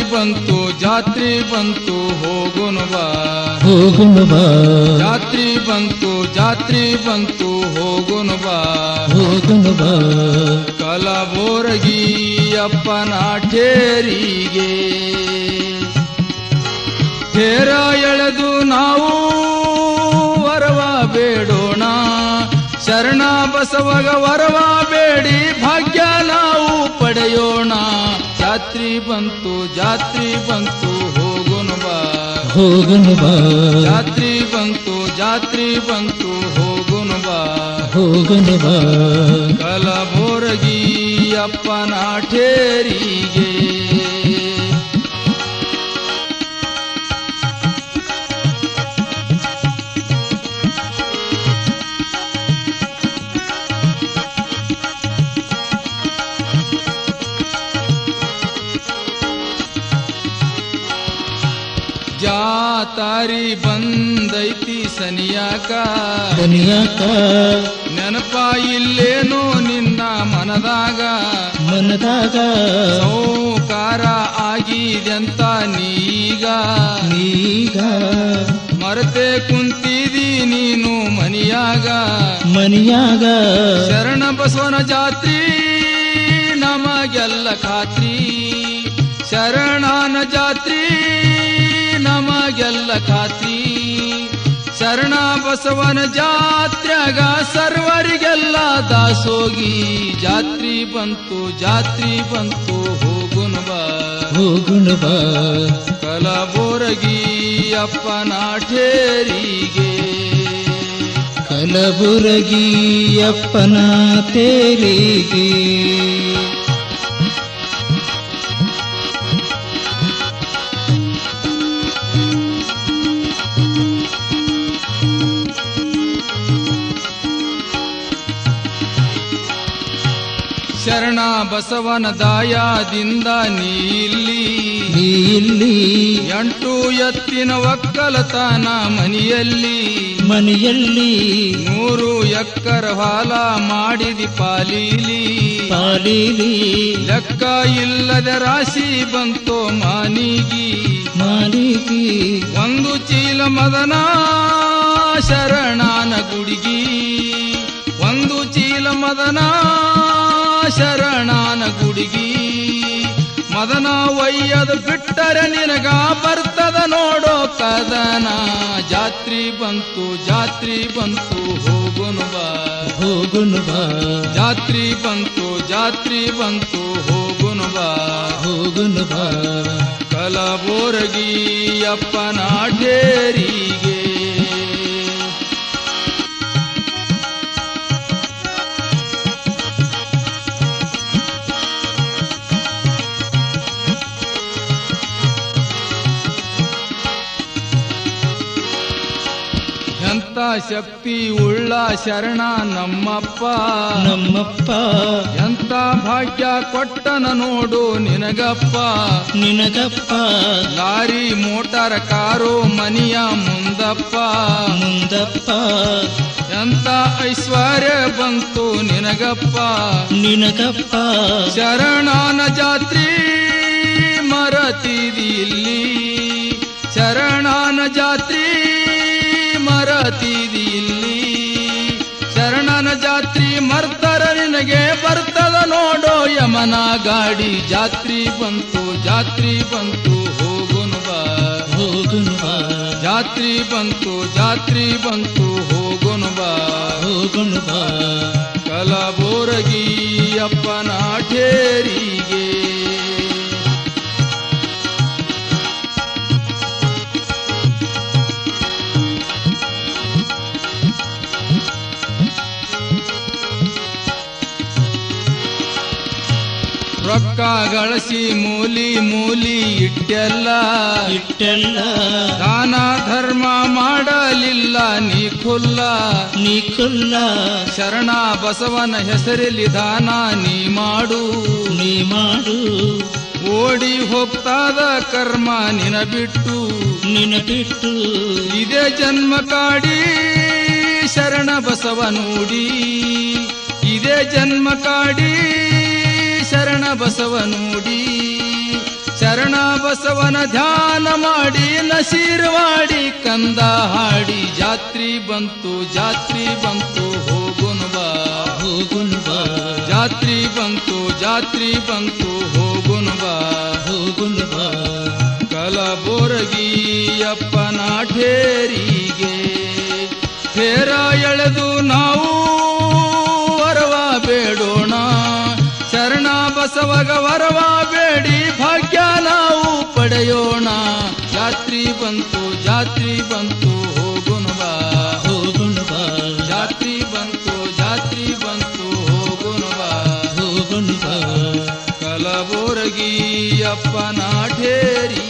ಬಂತು ಜಾತ್ರೆ ಬಂತು ಹೋಗುನು ಬಾ ಹೋಗುನು ಬಾ ಜಾತ್ರೆ ಬಂತು ಜಾತ್ರೆ ಬಂತು ಹೋಗುನು ಬಾ ಹೋಗುನು ಬಾ ಕಲಬೋರಗಿ ಅಪ್ಪನ ಠೇರಿಗೆ ಥೇರ ಎಳೆದು ನಾವು ವರವ ಬೇಡೋಣ ಶರಣ ಬಸವಗ ವರವ ಬೇಡಿ ಭಾಗ್ಯ ನಾವು ಪಡೆಯೋಣ ಜಾತ್ರೆ ಬಂತು ಜಾತ್ರೆ ಬಂತು ಹೋಗುನು ಬಾ ಹೋಗುನು ಬಾ ಜಾತ್ರೆ ಬಂತು ಜಾತ್ರೆ ಬಂತು ಹೋಗುನು ಬಾ ಹೋಗುನು ಬಾ ಕಲಬೋರಗಿ ಅಪ್ಪನ ಠೇರಿಗೆ ಜಾತಾರಿ ಬಂದೈತಿ ಸನಿಯಾಕ ದನಿಯಾಕ ನೆನಪ ಇಲ್ಲೇನೋ ನಿನ್ನ ಮನದಾಗ ಮನದಾಗ ಸೌಕಾರ ಆಗಿದೆಂತ ನೀಗ ನೀಗ ಮರತೆ ಕುಂತಿದಿ ನೀನು ಮನಿಯಾಗ ಮನಿಯಾಗ ಶರಣ ಬಸವನ ಜಾತ್ರಿ ನಮಗೆಲ್ಲ ಖಾತ್ರಿ ಶರಣನ ಜಾತ್ರಿ ನಮಗೆಲ್ಲ ಖಾತ್ರಿ ಶರಣ ಬಸವನ ಜಾತ್ರ್ಯಾಗ ಸರ್ವರಿಗೆಲ್ಲ ದಾಸೋಗಿ ಜಾತ್ರಿ ಬಂತು ಜಾತ್ರಿ ಬಂತು ಹೋಗುನು ಬಾ ಹೋಗುನು ಬಾ ಕಲಬುರಗಿ ಅಪ್ಪನ ಠೇರಿಗೆ ಕಲಬುರಗಿ ಅಪ್ಪನ ತೇರಿಗೆ ಶರಣ ಬಸವನ ದಾಯದಿಂದ ನೀಲ್ಲಿ ನೀ ಇಲ್ಲಿ ಎಂಟು ಎತ್ತಿನ ಒಕ್ಕಲತನ ಮನಿಯಲ್ಲಿ ಮನೆಯಲ್ಲಿ ನೂರು ಎಕ್ಕರ ಹೊಲ ಮಾಡಿದಿ ಪಾಲೀಲಿ ಪಾಲೀಲಿ ಲೆಕ್ಕ ಇಲ್ಲದ ರಾಶಿ ಬಂತು ಮಾನಿಗಿ ಮಾಲಿಗಿ ಒಂದು ಚೀಲ ಮದನ ಶರಣಾನ ಗುಡಿಗಿ ಒಂದು ಚೀಲ ಮದನ ಶರಣಾನ ಗುಡಿಗಿ ಮದನ ಒಯ್ಯದ ಬಿಟ್ಟರೆ ನಿನಗ ಬರ್ತದ ನೋಡೋ ಕದನ ಜಾತ್ರಿ ಬಂತು ಜಾತ್ರಿ ಬಂತು ಹೋಗುನು ಬಾ ಹೋಗುನು ಬಾ ಜಾತ್ರಿ ಬಂತು ಜಾತ್ರಿ ಬಂತು ಹೋಗುನು ಬಾ ಹೋಗುನು ಬಾ ಕಲಬುರಗಿ ಅಪ್ಪನ ಠೇರಿಗೆ ಎಂತ ಶಕ್ತಿ ಉಳ್ಳ ಶರಣ ನಮ್ಮಪ್ಪ ನಮ್ಮಪ್ಪ ಎಂತ ಭಾಗ್ಯ ಕೊಟ್ಟನ ನೋಡು ನಿನಗಪ್ಪ ನಿನಗಪ್ಪ ಲಾರಿ ಮೋಟಾರ್ ಕಾರು ಮನಿಯ ಮುಂದಪ್ಪ ಮುಂದಪ್ಪ ಎಂತ ಐಶ್ವರ್ಯ ಬಂತು ನಿನಗಪ್ಪ ನಿನಗಪ್ಪ ಶರಣನ ಜಾತ್ರಿ ಮರತಿದಿ ಇಲ್ಲಿ ಶರಣನ ಜಾತ್ರಿ ಮರತಿದಿ ಇಲ್ಲಿ ಶರಣನ ಜಾತ್ರಿ ಮರ್ತರ ನಿನಗೆ ಬರ್ತದ ನೋಡೋ ಯಮನ ಗಾಡಿ ಜಾತ್ರಿ ಬಂತು ಜಾತ್ರಿ ಬಂತು ಹೋಗುನು ಬಾ ಹೋಗುನು ಬಾ ಜಾತ್ರಿ ಬಂತು ಜಾತ್ರಿ ಬಂತು ಹೋಗುನು ಬಾ ಹೋಗುನು ಬಾ ಕಲಬುರಗಿ ಅಪ್ಪನ ಠೇರಿಗೆ ರೊಕ್ಕ ಗಳಿಸಿ ಮೂಲಿ ಮೂಲಿ ಇಟ್ಟೆಲ್ಲ ಇಟ್ಟೆಲ್ಲ ದಾನ ಧರ್ಮ ಮಾಡಲಿಲ್ಲ ನೀ ಖುಲ್ಲ ನೀ ಕುಲ್ಲ ಶರಣ ಬಸವನ ಹೆಸರಲ್ಲಿ ದಾನ ನೀ ಮಾಡು ನೀ ಮಾಡು ಓಡಿ ಹೋಗ್ತಾದ ಕರ್ಮ ನಿನ ಬಿಟ್ಟು ನಿನ ಬಿಟ್ಟು ಇದೇ ಜನ್ಮ ಕಾಡಿ ಶರಣ ಬಸವ ನೋಡಿ ಇದೇ ಜನ್ಮ ಕಾಡಿ ಶರಣ ಬಸವ ನೋಡಿ ಶರಣ ಬಸವನ ಧ್ಯಾನ ಮಾಡಿ ನಶೀರ್ವಾಡಿ ಕಂದ ಹಾಡಿ ಜಾತ್ರಿ ಬಂತು ಜಾತ್ರಿ ಬಂತು ಹೋಗುನು ಬಾ ಹೋಗುನು ಬಾ ಜಾತ್ರಿ ಬಂತು ಜಾತ್ರಿ ಬಂತು ಹೋಗುನು ಬಾ ಹೋಗುನು ಬಾ ಕಲಬುರಗಿಯಪ್ಪನ ಠೇರಿಗೆ ಥೇರ ಎಳೆದು ನಾವು ವರವ ಬೇಡೋಣ ಶರಣ ಬಸವಗ ವರವ ಬೇಡಿ ಭಾಗ್ಯ ನಾವು ಪಡೆಯೋಣ ಜಾತ್ರಿ ಬಂತು ಜಾತ್ರಿ ಬಂತು ಹೋಗುನು ಬಾ ಹೋಗುನು ಬಾ ಜಾತ್ರಿ ಬಂತು ಜಾತ್ರಿ ಬಂತು ಹೋಗುನು ಬಾ ಹೋಗುನು ಬಾ ಕಲಬುರಗಿಯಪ್ಪನ ಠೇರಿ